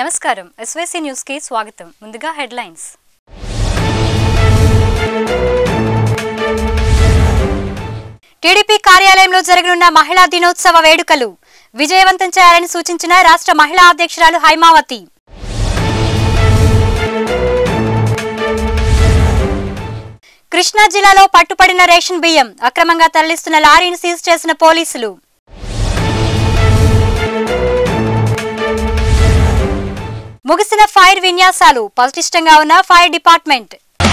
నమస్కారం SYC news కి స్వాగతం ముందుగా హెడ్లైన్స్ టీడీపీ కార్యాలయంలో జరగనున్న మహిళా దినోత్సవ వేడుకలు విజయవంతం చేయాలని సూచించిన రాష్ట్ర మహిళా అధ్యక్షురాలు హైమావతి కృష్ణా జిల్లాలో పట్టుపడిన రేషన్ బియ్యం అక్రమంగా తరలిస్తున్న లారీని సీజ్ చేసిన పోలీసులు ముగిసిన ఫైర్ విన్యాసాలు పటిష్టంగా ఉన్న ఫైర్ డిపార్ట్మెంట్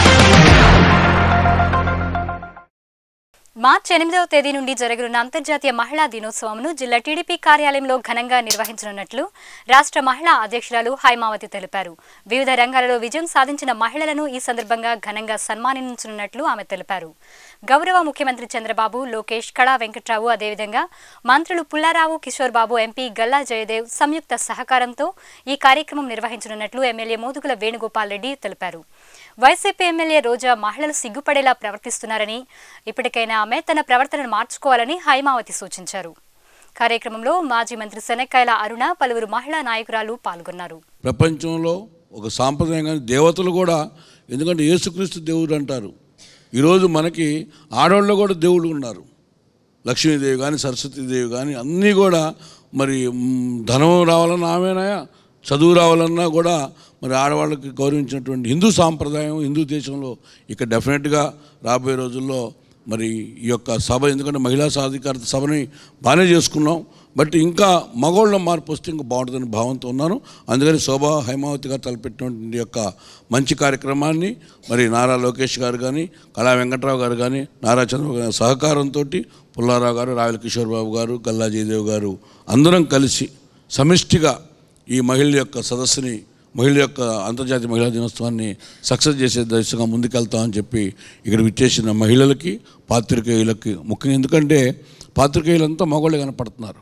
మార్చి ఎనిమిదవ తేదీ నుండి జరగనున్న అంతర్జాతీయ మహిళా దినోత్సవంను జిల్లా టీడీపీ కార్యాలయంలో ఘనంగా నిర్వహించనున్నట్లు రాష్ట్ర మహిళా అధ్యక్షురాలు హైమావతి తెలిపారు వివిధ రంగాలలో విజయం సాధించిన మహిళలను ఈ సందర్భంగా ఘనంగా సన్మానించనున్నట్లు ఆమె తెలిపారు గౌరవ ముఖ్యమంత్రి చంద్రబాబు లోకేష్ కళా వెంకట్రావు అదేవిధంగా మంత్రులు పుల్లారావు కిషోర్ బాబు ఎంపీ గల్లా జయదేవ్ సంయుక్త సహకారంతో ఈ కార్యక్రమం నిర్వహించనున్నట్లు ఎమ్మెల్యే మోదుగుల వేణుగోపాల్ రెడ్డి తెలిపారు వైసీపీ ఎమ్మెల్యే రోజా మహిళలు సిగ్గుపడేలా ప్రవర్తిస్తున్నారని ఇప్పటికైనా ఆమె తన ప్రవర్తనను మార్చుకోవాలని హైమావతి సూచించారు కార్యక్రమంలో మాజీ మంత్రి శనక్కాయల అరుణ పలువురు మహిళా నాయకురాలు పాల్గొన్నారు ప్రపంచంలో ఒక సాంప్రదాయంగా దేవతలు కూడా ఎందుకంటే యేసుక్రీస్తు దేవుడు అంటారు ఈరోజు మనకి ఆడవాళ్ళు కూడా దేవుళ్ళు ఉన్నారు లక్ష్మీదేవి కానీ సరస్వతీదేవి కానీ అన్నీ కూడా మరి మ్, ధనం రావాలన్నా ఆమెనాయా చదువు రావాలన్నా కూడా మరి ఆడవాళ్ళకి గౌరవించినటువంటి హిందూ సాంప్రదాయం హిందూ దేశంలో ఇక డెఫినెట్గా రాబోయే రోజుల్లో మరి ఈ యొక్క సభ ఎందుకంటే మహిళా సాధికారత సభని బాగానే చేసుకున్నాం బట్ ఇంకా మగోళ్ళ మార్పు వస్తే ఇంకా బాగుంటుందని భావంతో ఉన్నాను అందుకని శోభా హైమావతి గారు తలపెట్టినటువంటి యొక్క మంచి కార్యక్రమాన్ని మరి నారా లోకేష్ గారు కానీ కళా వెంకట్రావు గారు కానీ నారా చంద్రబాబు గారి సహకారంతో పుల్లారావు గారు రాయల కిషోర్ బాబు గారు గల్లా జయదేవ్ గారు అందరం కలిసి సమిష్టిగా ఈ మహిళల యొక్క సదస్సుని మహిళల యొక్క అంతర్జాతీయ మహిళా దినోత్సవాన్ని సక్సెస్ చేసే దిశగా ముందుకెళ్తామని చెప్పి ఇక్కడ విచ్చేసిన మహిళలకి పాత్రికేయులకి ముఖ్యంగా ఎందుకంటే పాత్రికేయులంతా మగవాళ్ళే కనపడుతున్నారు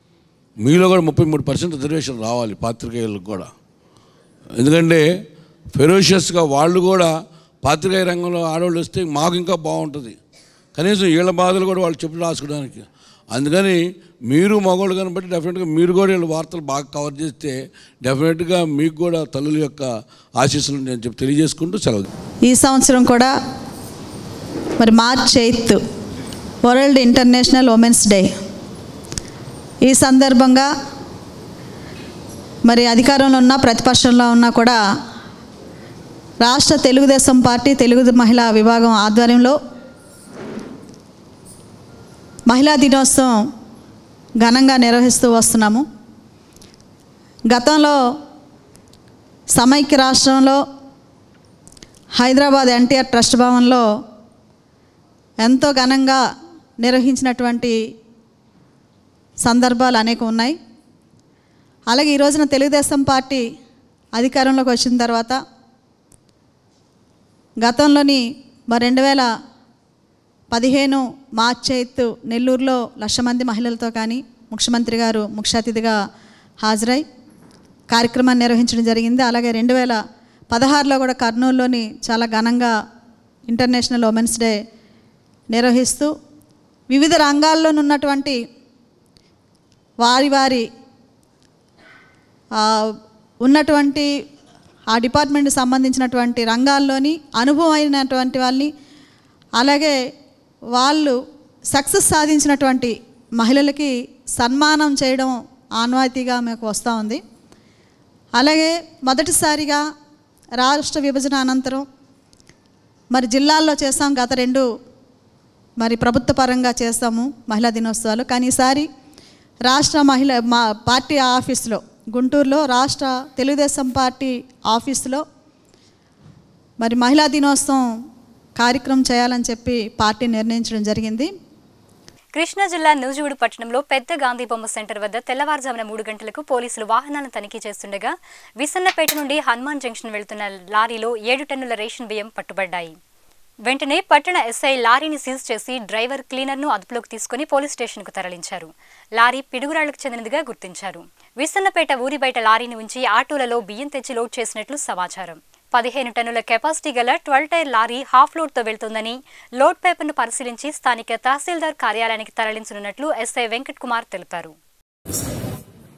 మీలో కూడా ముప్పై మూడు పర్సెంట్ రిజర్వేషన్ రావాలి పాత్రికేయులకు కూడా ఎందుకంటే ఫెరోషియస్గా వాళ్ళు కూడా పాత్రికేయ రంగంలో ఆడవాళ్ళు వస్తే మాకు ఇంకా బాగుంటుంది కనీసం వీళ్ళ బాధలు కూడా వాళ్ళు చెప్పు రాసుకోవడానికి అందుకని మీరు మగవాళ్ళు కనబట్టి డెఫినెట్గా మీరు కూడా వీళ్ళ వార్తలు బాగా కవర్ చేస్తే డెఫినెట్గా మీకు కూడా తల్లుల యొక్క ఆశీస్సులు నేను చెప్పి తెలియజేసుకుంటూ సెలవు ఈ సంవత్సరం కూడా మరి March eighth world international women's day ఈ సందర్భంగా మరి అధికారంలో ఉన్న ప్రతిపక్షంలో ఉన్నా కూడా రాష్ట్ర తెలుగుదేశం పార్టీ తెలుగు మహిళా విభాగం ఆధ్వర్యంలో మహిళా దినోత్సవం ఘనంగా నిర్వహిస్తూ వస్తున్నాము గతంలో సమైక్య రాష్ట్రంలో హైదరాబాద్ ఎన్టీఆర్ ట్రస్ట్ భవన్లో ఎంతో ఘనంగా నిర్వహించినటువంటి సందర్భాలు అనేక ఉన్నాయి అలాగే ఈ రోజున తెలుగుదేశం పార్టీ అధికారంలోకి వచ్చిన తర్వాత గతంలోని మరి రెండు వేల పదిహేను మార్చి ఎయిత్ నెల్లూరులో లక్ష మంది మహిళలతో కానీ ముఖ్యమంత్రి గారు ముఖ్య అతిథిగా హాజరై కార్యక్రమాన్ని నిర్వహించడం జరిగింది అలాగే రెండు వేల పదహారులో కూడా కర్నూలులోని చాలా ఘనంగా ఇంటర్నేషనల్ ఉమెన్స్ డే నిర్వహిస్తూ వివిధ రంగాల్లో ఉన్నటువంటి వారి వారి ఆ, ఉన్నటువంటి ఆ డిపార్ట్మెంట్కి సంబంధించినటువంటి రంగాల్లోని అనుభవం అయినటువంటి వాళ్ళని అలాగే వాళ్ళు సక్సెస్ సాధించినటువంటి మహిళలకి సన్మానం చేయడం ఆనవాయితీగా మీకు వస్తూ ఉంది అలాగే మొదటిసారిగా రాష్ట్ర విభజన అనంతరం మరి జిల్లాల్లో చేస్తాం గత రెండు మరి ప్రభుత్వ పరంగా చేస్తాము మహిళా దినోత్సవాలు కానీ ఈసారి రాష్ట్ర మహిళ మా పార్టీ ఆఫీసులో గుంటూరులో రాష్ట్ర తెలుగుదేశం పార్టీ ఆఫీసులో మరి మహిళా దినోత్సవం కార్యక్రమం చేయాలని చెప్పి పార్టీ నిర్ణయించడం జరిగింది కృష్ణా జిల్లా నూజివీడు పట్టణంలో పెద్ద గాంధీ బొమ్మ సెంటర్ వద్ద తెల్లవారుజామున మూడు గంటలకు పోలీసులు వాహనాలను తనిఖీ చేస్తుండగా విసన్నపేట నుండి హనుమాన్ జంక్షన్ వెళ్తున్న లారీలో ఏడు టన్నుల రేషన్ బియ్యం పట్టుబడ్డాయి వెంటనే పట్టణ ఎస్ఐ లారీని సీజ్ చేసి డ్రైవర్ క్లీనర్ను అదుపులోకి తీసుకుని పోలీస్ స్టేషన్కు తరలించారు లారీ పిడుగురాళ్లకు చెందినదిగా గుర్తించారు విసన్నపేట ఊరి బయట లారీని ఉంచి ఆటోలలో బియ్యం తెచ్చి లోడ్ చేసినట్లు సమాచారం పదిహేను టన్నుల కెపాసిటీ గల ట్వెల్వ్ టైర్ లారీ హాఫ్ లోడ్తో వెళ్తోందని లోడ్ పేపర్ను పరిశీలించి స్థానిక తహసీల్దార్ కార్యాలయానికి తరలించనున్నట్లు ఎస్ఐ వెంకట్ కుమార్ తెలిపారు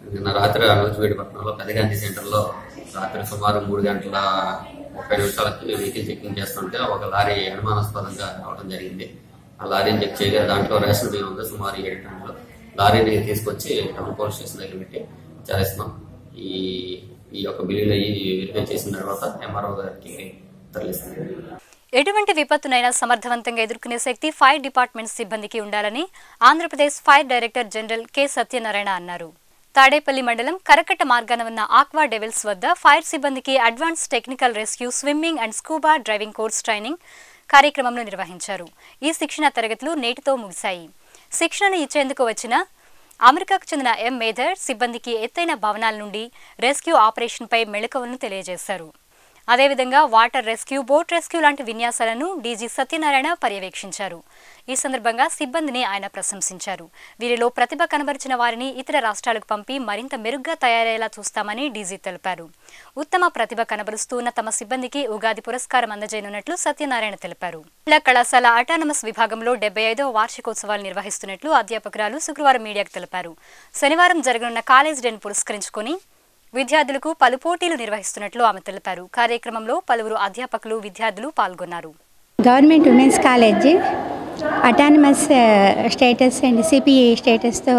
నిన్న రాత్రి అనూజివేడిపట్నంలో పెదగాంధీ సెంటర్లో రాత్రి సుమారు మూడు గంటల ముప్పై నిమిషాలకి వెహికల్ చెకింగ్ చేస్తుంటే ఒక లారీ అనుమానాస్పదంగా రావడం జరిగింది ఆ లారీని చెక్ చేయగా దాంట్లో రేషన్ బియ్యం ఉంది సుమారు ఏడు టన్నులు లారీని తీసుకొచ్చి టౌన్ పోలీస్ స్టేషన్ దగ్గర పెట్టి విచారిస్తున్నాం ఈ ఈ యొక్క బిల్లులు అయ్యి వెరిఫై చేసిన తర్వాత ఎంఆర్ఓ గారికి తరలిస్తుంది ఎటువంటి విపత్తునైనా సమర్థవంతంగా ఎదుర్కొనే శక్తి ఫైర్ డిపార్ట్మెంట్ సిబ్బందికి ఉండాలని Andhra Pradesh fire director general K Satyanarayana అన్నారు తాడేపల్లి మండలం కరకట్ట మార్గాన ఉన్న ఆక్వా డెవిల్స్ వద్ద ఫైర్ సిబ్బందికి advance technical rescue swimming and scuba driving course training కార్యక్రమంలో నిర్వహించారు ఈ శిక్షణ తరగతులు నేటితో ముగిశాయి శిక్షణను ఇచ్చేందుకు వచ్చిన అమెరికాకు చెందిన ఎం మేధర్ సిబ్బందికి ఎత్తైన భవనాల నుండి రెస్క్యూ ఆపరేషన్పై మెళకువలను తెలియజేశారు అదేవిధంగా వాటర్ రెస్క్యూ బోట్ రెస్క్యూ లాంటి విన్యాసాలను డీజీ సత్యనారాయణ పర్యవేక్షించారు ఈ సందర్భంగా సిబ్బందిని ఆయన ప్రశంసించారు వీరిలో ప్రతిభ కనబరిచిన వారిని ఇతర రాష్ట్రాలకు పంపి మరింత మెరుగ్గా తయారయ్యేలా చూస్తామని డీజీ తెలిపారు ఉత్తమ ప్రతిభ కనబరుస్తున్న తమ సిబ్బందికి ఉగాది పురస్కారం అందజేయనున్నట్లు సత్యనారాయణ తెలిపారు మహిళా కళాశాల అటానమస్ విభాగంలో డెబ్బై ఐదవ వార్షికోత్సవాలు నిర్వహిస్తున్నట్లు అధ్యాపకురాలు శుక్రవారం మీడియాకు తెలిపారు శనివారం జరగనున్న కాలేజ్ డేను పురస్కరించుకొని విద్యార్థులకు పలు పోటీలు నిర్వహిస్తున్నట్లు ఆమె తెలిపారు కార్యక్రమంలో పలువురు అధ్యాపకులు విద్యార్థులు పాల్గొన్నారు government women's college autonomous status and CPE స్టేటస్తో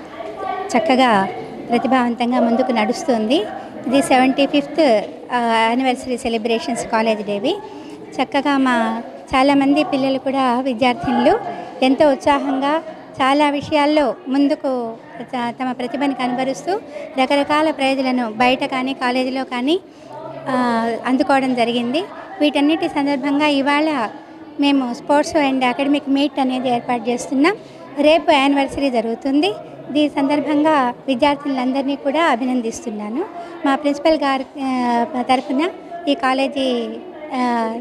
చక్కగా ప్రతిభావంతంగా ముందుకు నడుస్తుంది ఇది seventy fifth anniversary celebrations college డేవి చక్కగా మా చాలామంది పిల్లలు కూడా విద్యార్థినులు ఎంతో ఉత్సాహంగా చాలా విషయాల్లో ముందుకు త- తమ ప్రతిభను కనబరుస్తూ రకరకాల ప్రైజులను బయట కానీ కాలేజీలో కానీ ఆ, అందుకోవడం జరిగింది వీటన్నిటి సందర్భంగా ఇవాళ మేము స్పోర్ట్స్ అండ్ అకాడమిక్ మీట్ అనేది ఏర్పాటు చేస్తున్నాం రేపు యానివర్సరీ జరుగుతుంది దీని సందర్భంగా విద్యార్థులందరినీ కూడా అభినందిస్తున్నాను మా ప్రిన్సిపల్ గారి ఆ, తరఫున ఈ కాలేజీ ఆ,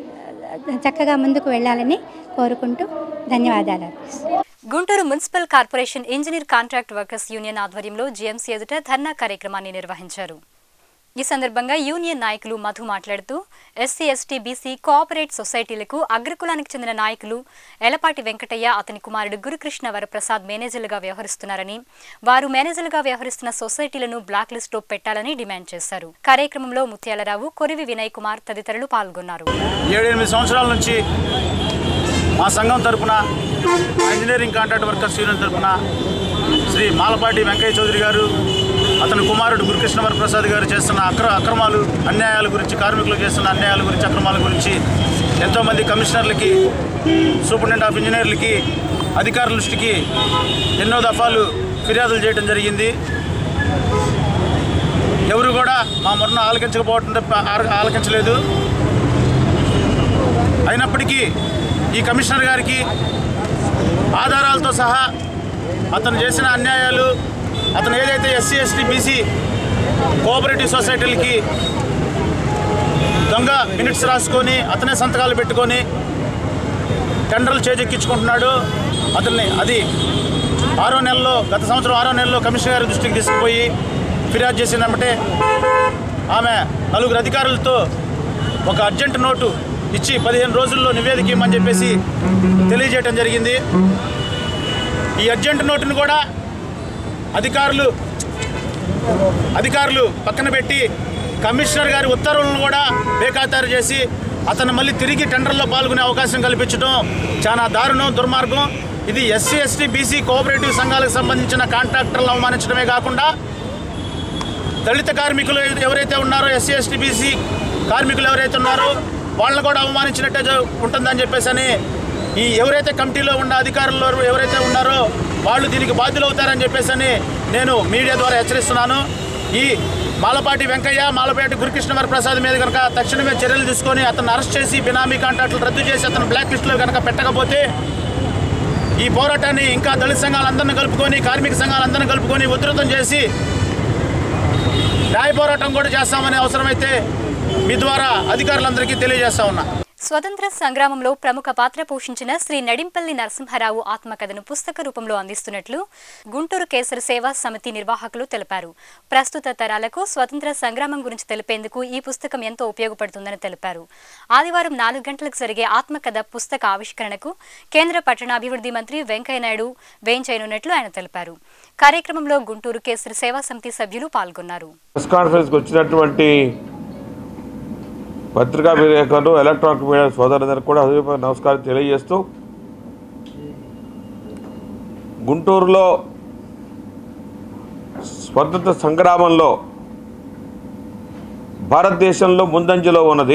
చక్కగా ముందుకు వెళ్ళాలని కోరుకుంటూ ధన్యవాదాలు అర్పిస్తున్నాను Guntur municipal corporation engineer contract workers union ఆధ్వర్యంలో జీఎంసీ ఎదుట ధర్నా కార్యక్రమాన్ని నిర్వహించారు ఈ సందర్భంగా యూనియన్ నాయకులు మధు మాట్లాడుతూ ఎస్సీ ఎస్టీ బీసీ కోఆపరేట్ సొసైటీలకు అగ్రకులానికి చెందిన నాయకులు ఎలపాటి వెంకటయ్య అతని కుమారుడు గురుకృష్ణ వరప్రసాద్ మేనేజర్లుగా వ్యవహరిస్తున్నారని వారు మేనేజర్లుగా వ్యవహరిస్తున్న సొసైటీలను బ్లాక్ లిస్టులో పెట్టాలని డిమాండ్ చేశారు కార్యక్రమంలో ముత్యాలరావు కొరివి వినయ్ కుమార్ తదితరులు పాల్గొన్నారు ఏడెనిమిది సంవత్సరాల నుంచి మా సంఘం తరపున ఇంజనీరింగ్ కాంట్రాక్ట్ వర్కర్స్ యూనియన్ తరపున శ్రీ మాలపాటి వెంకయ్య చౌదరి గారు అతని కుమారుడు గురుకృష్ణ వరప్రసాద్ గారు చేస్తున్న అక్ర అక్రమాలు అన్యాయాల గురించి కార్మికులు చేస్తున్న అన్యాయాల గురించి అక్రమాల గురించి ఎంతోమంది కమిషనర్లకి సూపరింటెండెంట్ ఆఫ్ ఇంజనీర్లకి అధికారుల దృష్టికి ఎన్నో దఫాలు ఫిర్యాదులు చేయడం జరిగింది ఎవరు కూడా మా మొన్న ఆలకించకపోవడం తప్ప ఆల- ఆలకించలేదు అయినప్పటికీ ఈ కమిషనర్ గారికి ఆధారాలతో సహా అతను చేసిన అన్యాయాలు అతను ఏదైతే ఎస్సీ ఎస్టీ బీసీ కోఆపరేటివ్ సొసైటీలకి దొంగ మినిట్స్ రాసుకొని అతనే సంతకాలు పెట్టుకొని టెండర్లు చేజెక్కించుకుంటున్నాడు అతన్ని అది ఆరో నెలలో గత సంవత్సరం ఆరో నెలలో కమిషనర్ గారి దృష్టికి తీసుకుపోయి ఫిర్యాదు చేసినమ్మటే ఆమె నలుగురు అధికారులతో ఒక అర్జెంట్ నోటు ఇచ్చి పదిహేను రోజుల్లో నివేదిక ఇమ్మని చెప్పేసి తెలియజేయటం జరిగింది ఈ అర్జెంట్ నోటును కూడా అధికారులు అధికారులు పక్కన పెట్టి కమిషనర్ గారి ఉత్తర్వులను కూడా బేఖాతారు చేసి అతను మళ్ళీ తిరిగి టెండర్లో పాల్గొనే అవకాశం కల్పించడం చాలా దారుణం దుర్మార్గం ఇది ఎస్సీ ఎస్టీ బీసీ కోఆపరేటివ్ సంఘాలకు సంబంధించిన కాంట్రాక్టర్లను అవమానించడమే కాకుండా దళిత కార్మికులు ఎవరైతే ఉన్నారో ఎస్సీ ఎస్టీ బీసీ కార్మికులు ఎవరైతే ఉన్నారో వాళ్ళని కూడా అవమానించినట్టే జ- ఉంటుందని చెప్పేసి అని ఈ ఎవరైతే కమిటీలో ఉన్న అధికారులు ఎవరైతే ఉన్నారో వాళ్ళు దీనికి బాధ్యులు అవుతారని చెప్పేసి అని నేను మీడియా ద్వారా హెచ్చరిస్తున్నాను ఈ మాలపాటి వెంకయ్య మాలపాటి గురుకృష్ణ వరప్రసాద్ మీద కనుక తక్షణమే చర్యలు తీసుకొని అతను అరెస్ట్ చేసి బినామీ కాంట్రాక్టులు రద్దు చేసి అతను బ్లాక్ లిస్టులో కనుక పెట్టకపోతే ఈ పోరాటాన్ని ఇంకా దళిత సంఘాలందరినీ కలుపుకొని కార్మిక సంఘాలందరినీ కలుపుకొని ఉధృతం చేసి న్యాయ పోరాటం కూడా చేస్తామనే అవసరమైతే మీ ద్వారా అధికారులందరికీ తెలియజేస్తా ఉన్నా స్వతంత్ర సంగ్రామంలో ప్రముఖ పాత్ర పోషించిన శ్రీ నడింపల్లి నరసింహారావు ఆత్మకథను పుస్తక రూపంలో అందిస్తున్నట్లు గుంటూరు కేసర సేవా సమితి నిర్వాహకులు తెలిపారు ప్రస్తుత తరాలకు స్వతంత్ర సంగ్రామం గురించి తెలిపేందుకు ఈ పుస్తకం ఎంతో ఉపయోగపడుతుందని తెలిపారు ఆదివారం నాలుగు గంటలకు జరిగే ఆత్మకథ పుస్తక ఆవిష్కరణకు కేంద్ర పట్టణాభివృద్ధి మంత్రి వెంకయ్యనాయుడు వేంచైనున్నట్లు ఆయన తెలిపారు కార్యక్రమంలో గుంటూరు కేసరి సేవా సమితి సభ్యులు పాల్గొన్నారు ప్రెస్ కాన్ఫరెన్స్కి వచ్చినటువంటి పత్రికా విలేకరులు ఎలక్ట్రానిక్ మీడియా సోదరులందరికీ కూడా హృదయపూర్వక నమస్కారం తెలియజేస్తూ గుంటూరులో స్వతంత్ర సంగ్రామంలో భారతదేశంలో ముందంజలో ఉన్నది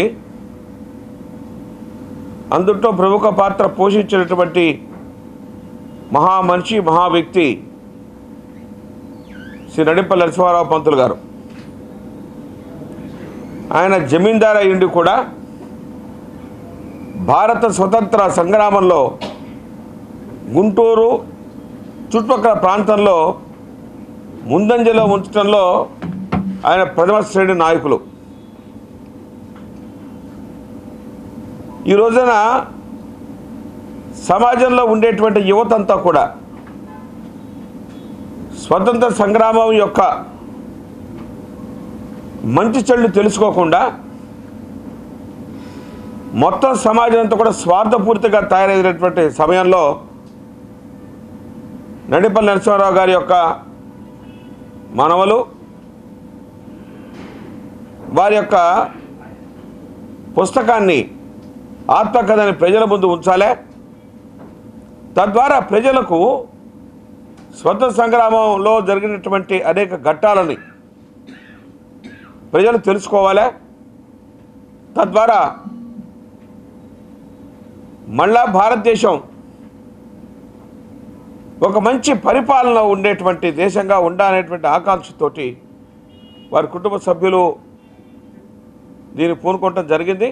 అందులో ప్రముఖ పాత్ర పోషించినటువంటి మహా మనిషి మహా వ్యక్తి శ్రీ నడిపల్లి నరసింహారావు పంతులు గారు ఆయన జమీందార్ అయ్యుండి కూడా భారత స్వతంత్ర సంగ్రామంలో గుంటూరు చుట్టుపక్కల ప్రాంతంలో ముందంజలో ఉంచడంలో ఆయన ప్రథమ శ్రేణి నాయకులు ఈ రోజున సమాజంలో ఉండేటువంటి యువతంతా కూడా స్వతంత్ర సంగ్రామం యొక్క మంచి చెడు తెలుసుకోకుండా మొత్తం సమాజం అంతా కూడా స్వార్థపూరితంగా తయారైనటువంటి సమయంలో నడిపల్లి నరసింహారావు గారి యొక్క మనవలు వారి యొక్క పుస్తకాన్ని ఆత్మకథని ప్రజల ముందు ఉంచాలే తద్వారా ప్రజలకు స్వతంత్ర సంగ్రామంలో జరిగినటువంటి అనేక ఘట్టాలని ప్రజలు తెలుసుకోవాలి తద్వారా మళ్ళా భారతదేశం ఒక మంచి పరిపాలన ఉండేటువంటి దేశంగా ఉండాలనేటువంటి ఆకాంక్షతోటి వారి కుటుంబ సభ్యులు దీన్ని పూనుకోవటం జరిగింది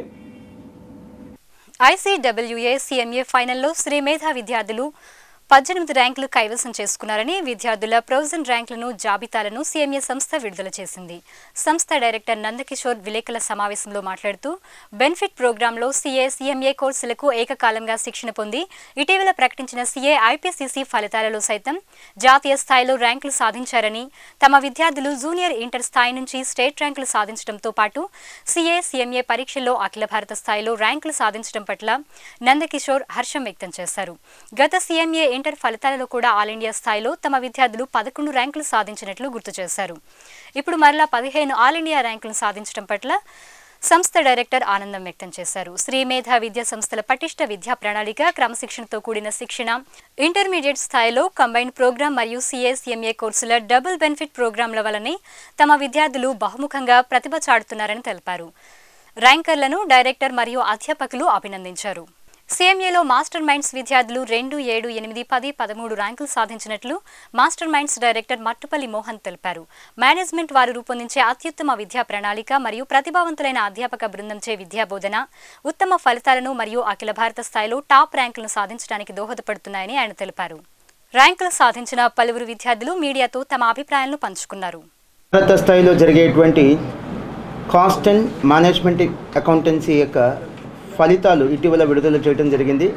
ఐసీడబ్ల్యూఏ సీఎంఏ ఫైనల్లో శ్రీ మేధా విద్యార్థులు పద్దెనిమిది ర్యాంకులు కైవసం చేసుకున్నారని విద్యార్థుల ప్రొవిజన్ ర్యాంకులను జాబితాలను సీఎంఏ సంస్థ విడుదల చేసింది సంస్థ డైరెక్టర్ నందకిషోర్ విలేకరుల సమావేశంలో మాట్లాడుతూ బెనిఫిట్ ప్రోగ్రాంలో సీఏ సీఎంఏ కోర్సులకు ఏకకాలంగా శిక్షణ పొంది ఇటీవల ప్రకటించిన సీఏ ఐపీసీసీ ఫలితాలలో సైతం జాతీయ స్థాయిలో ర్యాంకులు సాధించారని తమ విద్యార్థులు జూనియర్ ఇంటర్ స్థాయి నుంచి స్టేట్ ర్యాంకులు సాధించడంతో పాటు సీఏ సీఎంఏ పరీక్షల్లో అఖిల భారత స్థాయిలో ర్యాంకులు సాధించడం పట్ల నందకిషోర్ హర్షం వ్యక్తం చేశారు గత సీఎంఏ ఇంటర్ ఫలితాలలో కూడా ఆల్ ఇండియా స్థాయిలో తమ విద్యార్థులు పదకొండు ర్యాంకులు సాధించినట్లు గుర్తు చేశారు ఇప్పుడు మరలా పదిహేను ఆల్ ఇండియా ర్యాంకులను సాధించడం పట్ల సంస్థ డైరెక్టర్ ఆనందం వ్యక్తం చేశారు శ్రీ మేధా విద్యా సంస్థల పటిష్ట విద్యా ప్రణాళిక క్రమశిక్షణతో కూడిన శిక్షణ ఇంటర్మీడియట్ స్థాయిలో కంబైన్డ్ ప్రోగ్రాం మరియు సిఎస్ఎంఏ కోర్సుల డబుల్ బెనిఫిట్ ప్రోగ్రాంల వల్లనే తమ విద్యార్థులు బహుముఖంగా ప్రతిభ చాటుతున్నారని తెలిపారు ర్యాంకర్లను డైరెక్టర్ మరియు అధ్యాపకులు అభినందించారు సీఎంఏలో మాస్టర్ మైండ్స్ విద్యార్థులు రెండు ఏడు ఎనిమిది పది పదమూడు ర్యాంకులు సాధించినట్లు Master Minds director Mattupalli Mohan తెలిపారు మేనేజ్మెంట్ వారు రూపొందించే అత్యుత్తమ విద్యా ప్రణాళిక మరియు ప్రతిభావంతులైన అధ్యాపక బృందంచే విద్యా బోధన ఉత్తమ ఫలితాలను మరియు అఖిల భారత స్థాయిలో టాప్ ర్యాంకులను సాధించడానికి దోహదపడుతున్నాయని ఆయన తెలిపారు ర్యాంకులు సాధించిన పలువురు విద్యార్థులు మీడియాతో తమ అభిప్రాయాలను పంచుకున్నారు భారత స్థాయిలో జరిగేటువంటి కాస్ట్ అండ్ మేనేజ్మెంట్ అకౌంటెన్సీ యొక్క ఫలితాలు ఇటీవల విడుదల చేయడం జరిగింది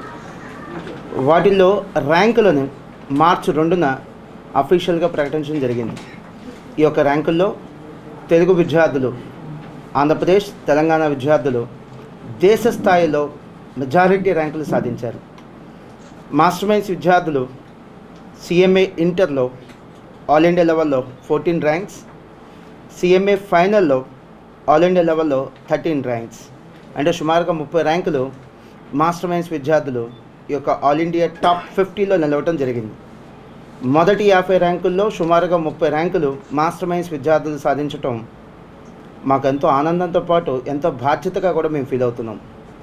వాటిల్లో ర్యాంకులను మార్చి రెండున అఫీషియల్గా ప్రకటించడం జరిగింది ఈ యొక్క ర్యాంకుల్లో తెలుగు విద్యార్థులు ఆంధ్రప్రదేశ్ తెలంగాణ విద్యార్థులు దేశ స్థాయిలో మెజారిటీ ర్యాంకులు సాధించారు మాస్టర్ మైన్స్ విద్యార్థులు సిఎంఏ ఇంటర్లో ఆల్ ఇండియా లెవెల్లో ఫోర్టీన్ ర్యాంక్స్ సిఎంఏ ఫైనల్లో ఆల్ ఇండియా లెవెల్లో థర్టీన్ ర్యాంక్స్ అంటే సుమారుగా ముప్పై ర్యాంకులు మాస్టర్ మైన్స్ విద్యార్థులు ఈ యొక్క ఆల్ ఇండియా టాప్ ఫిఫ్టీలో నిలవటం జరిగింది మొదటి యాభై ర్యాంకుల్లో సుమారుగా ముప్పై ర్యాంకులు మాస్టర్ మైన్స్ విద్యార్థులు సాధించటం మాకు ఎంతో ఆనందంతో పాటు ఎంతో బాధ్యతగా కూడా మేము ఫీల్ అవుతున్నాం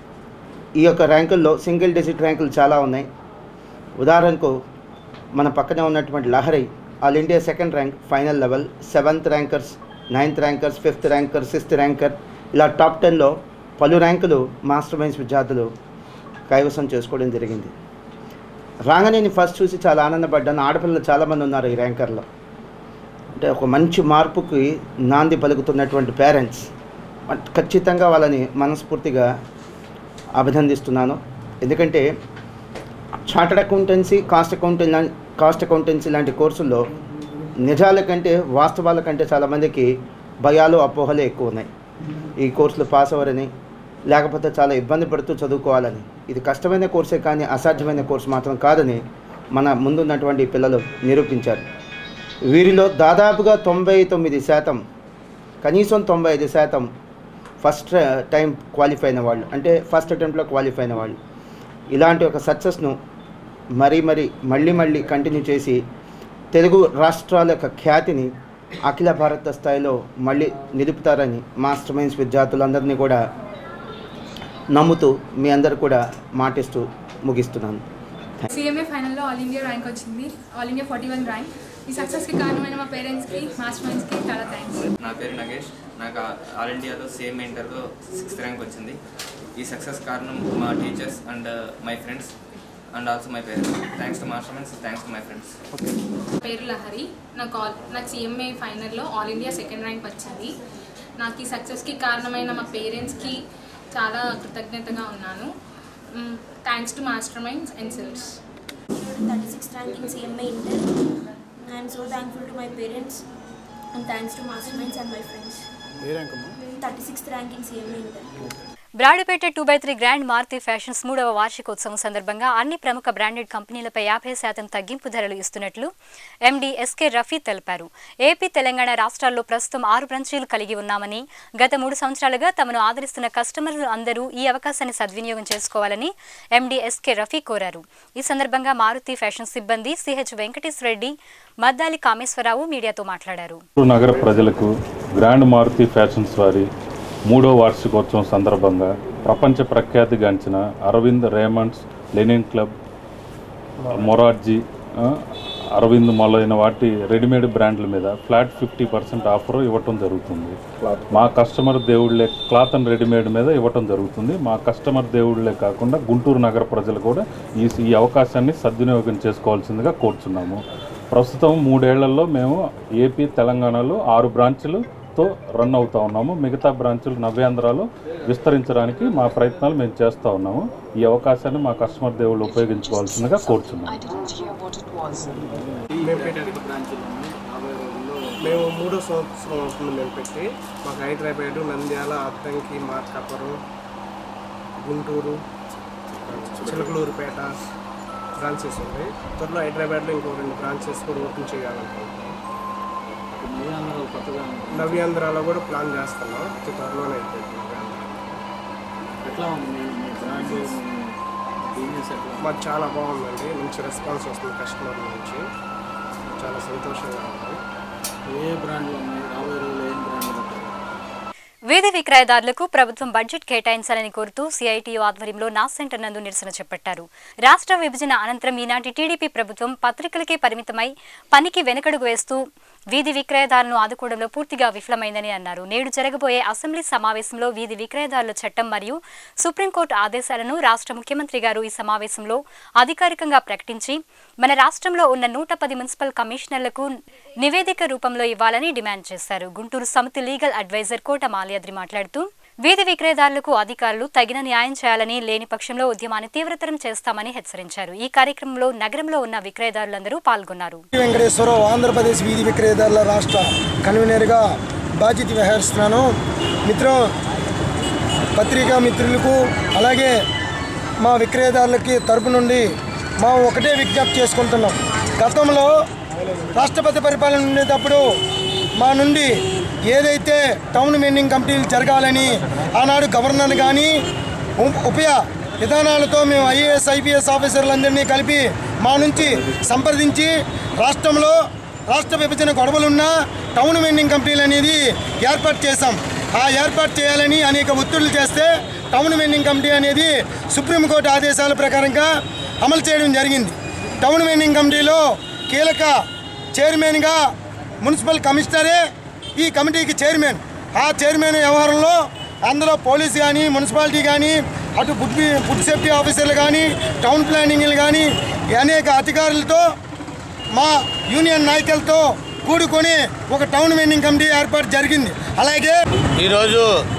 ఈ యొక్క ర్యాంకుల్లో సింగిల్ డిజిట్ ర్యాంకులు చాలా ఉన్నాయి ఉదాహరణకు మన పక్కనే ఉన్నటువంటి Lahari all India second rank final level seventh rankers ninth rankers fifth ranker sixth ranker ఇలా టాప్ టెన్లో పలు ర్యాంకులు మాస్టర్ మైన్స్ విద్యార్థులు కైవసం చేసుకోవడం జరిగింది రాగానే నేను ఫస్ట్ చూసి చాలా ఆనందపడ్డాను ఆడపిల్లలు చాలామంది ఉన్నారు ఈ ర్యాంకర్లో అంటే ఒక మంచి మార్పుకి నాంది పలుకుతున్నటువంటి పేరెంట్స్ ఖచ్చితంగా వాళ్ళని మనస్ఫూర్తిగా అభినందిస్తున్నాను ఎందుకంటే chartered accountancy cost accountant cost accountancy లాంటి కోర్సుల్లో నిజాల కంటే వాస్తవాల కంటే చాలామందికి భయాలు అపోహలు ఎక్కువ ఉన్నాయి ఈ కోర్సులు పాస్ అవ్వరని లేకపోతే చాలా ఇబ్బంది పడుతూ చదువుకోవాలని ఇది కష్టమైన కోర్సే కానీ అసాధ్యమైన కోర్సు మాత్రం కాదని మన ముందున్నటువంటి పిల్లలు నిరూపించారు వీరిలో దాదాపుగా తొంభై తొమ్మిది శాతం కనీసం తొంభై ఐదు శాతం ఫస్ట్ టైం క్వాలిఫై అయిన వాళ్ళు అంటే ఫస్ట్ అటెంప్ట్లో క్వాలిఫై అయిన వాళ్ళు ఇలాంటి ఒక సక్సెస్ను మరీ మరీ మళ్ళీ మళ్ళీ కంటిన్యూ చేసి తెలుగు రాష్ట్రాల యొక్క ఖ్యాతిని అఖిల భారత స్థాయిలో మళ్ళీ నిలుపుతారని మాస్టర్ మైన్స్ విద్యార్థులందరినీ కూడా నమ్ముతూ మీ అందరు కూడా మాటిస్తూ ముగిస్తున్నాను సిఎంఏ ఫైనల్లో ఆల్ ఇండియా ర్యాంక్ వచ్చింది all India forty one rank ఈ సక్సెస్కి కారణమైన మా పేరెంట్స్కి మాస్టర్ మైండ్స్కి చాలా థ్యాంక్స్ నా పేరు నగేష్ నాకు ఆల్ ఇండియాలో సేమ్ ఇంటర్లో సిక్స్త్ ర్యాంక్ వచ్చింది ఈ సక్సెస్ కారణం మా teachers and my friends and also my parents thanks to Master Minds thanks to my friends పేరు లహరి నాకు ఆల్ నాకు సిఎంఏ ఫైనల్లో ఆల్ ఇండియా సెకండ్ ర్యాంక్ వచ్చింది నాకు ఈ సక్సెస్కి కారణమైన మా పేరెంట్స్కి చాలా కృతజ్ఞతగా ఉన్నాను thanks to Master Minds and sirs 36th rank in CMA Inter. I am so thankful to my parents and thanks to masterminds and my friends. 36th rank in CMA Inter. Brodipet two by three Grand Maruti Fashions మూడవ వార్షికోత్సవం సందర్భంగా అన్ని ప్రముఖ branded కంపెనీలపై యాభై శాతం తగ్గింపు ధరలు ఇస్తున్నట్లు ఎండీ ఎస్కే రఫీ తెలిపారు ఏపీ తెలంగాణ రాష్ట్రాల్లో ప్రస్తుతం ఆరు బ్రాంచీలు కలిగి ఉన్నామని గత మూడు సంవత్సరాలుగా తమను ఆదరిస్తున్న కస్టమర్లు అందరూ ఈ అవకాశాన్ని సద్వినియోగం చేసుకోవాలని ఎండీ ఎస్కే రఫీ కోరారు ఈ సందర్భంగా మారుతి ఫ్యాషన్ సిబ్బంది సిహెచ్ వెంకటేశ్వర రెడ్డి మద్దాలి కామేశ్వరరావు మీడియాతో మాట్లాడారు నగర ప్రజలకు గ్రాండ్ మారుతి ఫ్యాషన్స్ వారి మూడో వార్షికోత్సవం సందర్భంగా ప్రపంచ ప్రఖ్యాతిగాంచిన Arvind Raymonds linen club Morarji ఆ, అరవింద్ మొదలైన వాటి రెడీమేడ్ బ్రాండ్ల మీద ఫ్లాట్ ఫిఫ్టీ పర్సెంట్ ఆఫర్ ఇవ్వటం జరుగుతుంది మా కస్టమర్ దేవుళ్ళే క్లాత్ అండ్ రెడీమేడ్ మీద ఇవ్వటం జరుగుతుంది మా కస్టమర్ దేవుళ్ళే కాకుండా గుంటూరు నగర ప్రజలు కూడా ఈ ఈ అవకాశాన్ని సద్వినియోగం చేసుకోవాల్సిందిగా కోరుచున్నాము ప్రస్తుతం మూడేళ్లలో మేము ఏపీ తెలంగాణలో ఆరు బ్రాంచ్లతో రన్ అవుతా ఉన్నాము మిగతా బ్రాంచులు నవ్యాంధ్రాలో విస్తరించడానికి మా ప్రయత్నాలు మేము చేస్తూ ఉన్నాము ఈ అవకాశాన్ని మా కస్టమర్ దేవుళ్ళు ఉపయోగించుకోవాల్సిందిగా కోరుచున్నాము మేము పెట్టిన బ్రాంచ్లు మేము మూడో సంవత్సరం అవుతుంది మేము పెట్టి మాకు హైదరాబాద్ నంద్యాల అద్దంకి మార్కాపురం గుంటూరు చిలకలూరుపేట బ్రాంచెస్ ఉన్నాయి త్వరలో హైదరాబాద్లో ఇంకో రెండు బ్రాంచెస్ కూడా ఓపెన్ చేయాలనుకుంటున్నాం నవ్యాంధ్రాలో కూడా ప్లాన్ చేస్తున్నాం అతి త్వరలోనే అయిపోతుంది ఎట్లా ఉంది మీ మీ బ్రాండ్ మీ బిజినెస్ ఎట్లా ఉంది? మాకు చాలా బాగుందండి మంచి రెస్పాన్స్ వస్తుంది కస్టమర్ నుంచి చాలా సంతోషంగా ఉంది ఏ బ్రాండ్లు ఉన్నాయి రాబోయే రోజులు ఏం బ్రాండ్లు ఉంటాయి వీధి విక్రయదారులకు ప్రభుత్వం బడ్జెట్ కేటాయించాలని కోరుతూ సిఐటియు ఆధ్వర్యంలో నా సెంటర్ నందు నిరసన చేపట్టారు రాష్ట్ర విభజన అనంతరం ఈనాటి టీడీపీ ప్రభుత్వం పత్రికలకే పరిమితమై పనికి వెనకడుగు వేస్తూ వీధి విక్రయదారులను ఆదుకోవడంలో పూర్తిగా విఫలమైందని అన్నారు నేడు జరగబోయే అసెంబ్లీ సమావేశంలో వీధి విక్రయదారుల చట్టం మరియు సుప్రీంకోర్టు ఆదేశాలను రాష్ట్ర ముఖ్యమంత్రి గారు ఈ సమావేశంలో అధికారికంగా ప్రకటించి మన రాష్ట్రంలో ఉన్న నూట పది మున్సిపల్ కమిషనర్లకు నివేదిక రూపంలో ఇవ్వాలని డిమాండ్ చేశారు గుంటూరు సమితి లీగల్ అడ్వైజర్ కోట మాల్యాద్రి మాట్లాడుతూ వీధి విక్రయదారులకు అధికారులు తగిన న్యాయం చేయాలని లేని పక్షంలో ఉద్యమాన్ని తీవ్రతరం చేస్తామని హెచ్చరించారు ఈ కార్యక్రమంలో నగరంలో ఉన్న విక్రయదారులందరూ పాల్గొన్నారు వెంకటేశ్వరరావు ఆంధ్రప్రదేశ్ వీధి విక్రయదారుల రాష్ట్ర కన్వీనర్గా బాధ్యత వహిస్తున్నాను మిత్రం పత్రికా మిత్రులకు అలాగే మా విక్రయదారులకి తరపు నుండి మా ఒకటే విజ్ఞప్తి చేసుకుంటున్నాం గతంలో రాష్ట్రపతి పరిపాలన ఉండేటప్పుడు మా నుండి ఏదైతే టౌన్ మెయిండింగ్ కమిటీలు జరగాలని ఆనాడు గవర్నర్ కానీ ఉ- ఉపయ విధానాలతో మేము ఐఏఎస్ ఐపీఎస్ ఆఫీసర్లందరినీ కలిపి మా నుంచి సంప్రదించి రాష్ట్రంలో రాష్ట్ర విభజన గొడవలున్నా టౌన్ వెండింగ్ కమిటీలు అనేది ఏర్పాటు చేశాం ఆ ఏర్పాటు చేయాలని అనేక ఒత్తిడులు చేస్తే టౌన్ వెండింగ్ కమిటీ అనేది సుప్రీంకోర్టు ఆదేశాల ప్రకారంగా అమలు చేయడం జరిగింది టౌన్ వెండింగ్ కమిటీలో కీలక చైర్మన్గా మున్సిపల్ కమిషనరే ఈ కమిటీకి చైర్మన్ ఆ చైర్మన్ వ్యవహారంలో అందులో పోలీస్ కానీ మున్సిపాలిటీ కానీ అటు ఫుడ్ ఫుడ్ సేఫ్టీ ఆఫీసర్లు కానీ టౌన్ ప్లానింగ్లు కానీ అనేక అధికారులతో మా యూనియన్ నాయకులతో కూడుకొని ఒక టౌన్ వెండింగ్ కమిటీ ఏర్పాటు జరిగింది అలాగే ఈరోజు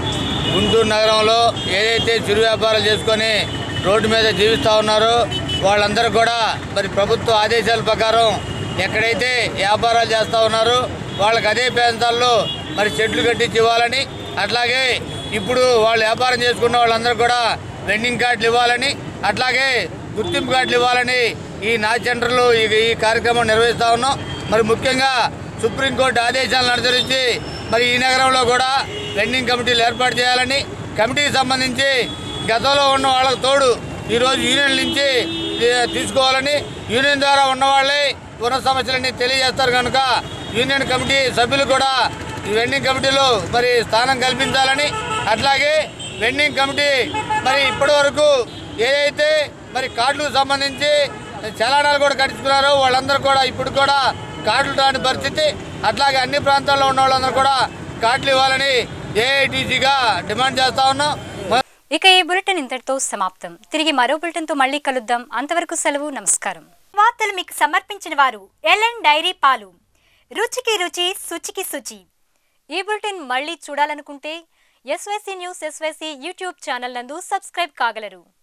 గుంటూరు నగరంలో ఏదైతే చిరు వ్యాపారాలు చేసుకొని రోడ్డు మీద జీవిస్తూ ఉన్నారో వాళ్ళందరూ కూడా మరి ప్రభుత్వ ఆదేశాల ప్రకారం ఎక్కడైతే వ్యాపారాలు చేస్తూ ఉన్నారో వాళ్ళకి అదే ప్రాంతాల్లో మరి చెట్లు కట్టించి ఇవ్వాలని అట్లాగే ఇప్పుడు వాళ్ళు వ్యాపారం చేసుకున్న వాళ్ళందరూ కూడా వెండింగ్ కార్డులు ఇవ్వాలని అట్లాగే గుర్తింపు కార్డులు ఇవ్వాలని ఈ నా సెంటర్లో ఈ ఈ కార్యక్రమం నిర్వహిస్తూ ఉన్నాం మరి ముఖ్యంగా సుప్రీంకోర్టు ఆదేశాలను అనుసరించి మరి ఈ నగరంలో కూడా వెండింగ్ కమిటీలు ఏర్పాటు చేయాలని కమిటీకి సంబంధించి గతంలో ఉన్న వాళ్ళకు తోడు ఈరోజు యూనియన్ నుంచి తీ- తీసుకోవాలని యూనియన్ ద్వారా ఉన్న వాళ్ళే ఉన్న సమస్యలన్నీ తెలియజేస్తారు కనుక యూనియన్ కమిటీ సభ్యులు కూడా ఈ వెండింగ్ కమిటీలో మరి స్థానం కల్పించాలని అట్లాగే వెండింగ్ కమిటీ మరి ఇప్పటి వరకు ఏదైతే మరి కార్డులకు సంబంధించి చలానాలు కూడా కట్టించుకున్నారో వాళ్ళందరూ కూడా ఇప్పుడు కూడా కార్డులు రాని పరిస్థితి అట్లాగే అన్ని ప్రాంతాల్లో ఉన్న వాళ్ళందరూ కూడా కార్డులు ఇవ్వాలని ఏఐటీసీగా డిమాండ్ చేస్తా ఉన్నాం ఇక ఈ బులెటిన్ ఇంతటితో సమాప్తం తిరిగి మరో బులెటిన్తో మళ్ళీ కలుద్దాం అంతవరకు సెలవు నమస్కారం వార్తలు మీకు సమర్పించిన వారు ఎల్ఎన్ డైరీ పాలు రుచికి రుచి శుచికి శుచి ఈ బులెటిన్ మళ్ళీ చూడాలనుకుంటే SYC news SYC YouTube channel నందు సబ్స్క్రైబ్ కాగలరు